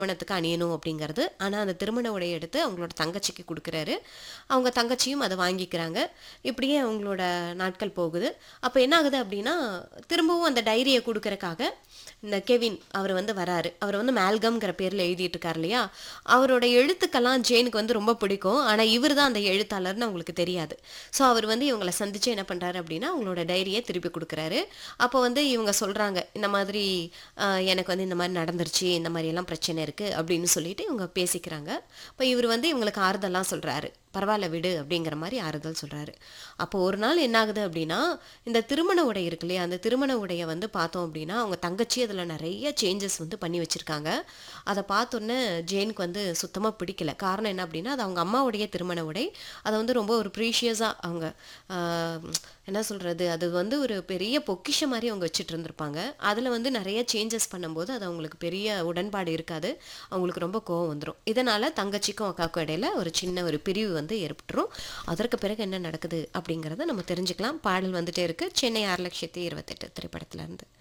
திருமணத்துக்கு அணியணும் அப்படிங்கிறது ஆனால் அந்த திருமண உடையை எடுத்து அவங்களோட தங்கச்சிக்கு கொடுக்குறாரு அவங்க தங்கச்சியும் அதை வாங்கிக்கிறாங்க இப்படியே அவங்களோட நாட்கள் போகுது அப்போ என்ன ஆகுது அப்படின்னா திரும்பவும் அந்த டைரியை கொடுக்கறக்காக இந்த கெவின் அவர் வந்து வராரு அவர் வந்து மேல்கம்ங்கிற பேரில் எழுதிட்டு இருக்கார் இல்லையா அவரோட எழுத்துக்கெல்லாம் ஜேனுக்கு வந்து ரொம்ப பிடிக்கும் ஆனால் இவர் தான் அந்த எழுத்தாளர்னு அவங்களுக்கு தெரியாது ஸோ அவர் வந்து இவங்களை சந்திச்சு என்ன பண்ணுறாரு அப்படின்னா அவங்களோட டைரியை திருப்பி கொடுக்குறாரு அப்போ வந்து இவங்க சொல்கிறாங்க இந்த மாதிரி ஆஹ், எனக்கு வந்து இந்த மாதிரி நடந்துருச்சு இந்த மாதிரி எல்லாம் பிரச்சனை இருக்குது அப்படின்னு சொல்லிட்டு இவங்க பேசிக்கிறாங்க இப்போ இவர் வந்து இவங்களுக்கு ஆறுதல்லாம் சொல்கிறாரு பரவாயில்ல விடு அப்படிங்கிற மாதிரி ஆறுதல் சொல்கிறாரு அப்போ ஒரு நாள் என்ன ஆகுது அப்படின்னா இந்த திருமண உடை இருக்கு இல்லையா அந்த திருமண உடையை வந்து பார்த்தோம் அப்படின்னா அவங்க தங்கச்சி அதில் நிறைய சேஞ்சஸ் வந்து பண்ணி வச்சுருக்காங்க அதை பார்த்தோன்னே ஜேனுக்கு வந்து சுத்தமாக பிடிக்கல காரணம் என்ன அப்படின்னா அது அவங்க அம்மாவுடைய திருமண உடை அதை வந்து ரொம்ப ஒரு ப்ரீஷியஸாக அவங்க ஆஹ், என்ன சொல்கிறது அது வந்து ஒரு பெரிய பொக்கிஷம் மாதிரி அவங்க வச்சுட்டு இருந்திருப்பாங்க அதில் வந்து நிறைய சேஞ்சஸ் பண்ணும்போது அது அவங்களுக்கு பெரிய உடன்பாடு இருக்காது அவங்களுக்கு ரொம்ப கோவம் வந்துடும் இதனால் தங்கச்சிக்கும் அக்காவுக்கும் இடையில ஒரு சின்ன ஒரு பிரிவு வந்து ஏற்பட்டுரும் அதற்கு பிறகு என்ன நடக்குது அப்படிங்கிறத நம்ம தெரிஞ்சுக்கலாம் பாடல் வந்துட்டே இருக்கு சென்னை ஆறு லட்சத்தி இருபத்தெட்டு திரைப்படத்துல இருந்து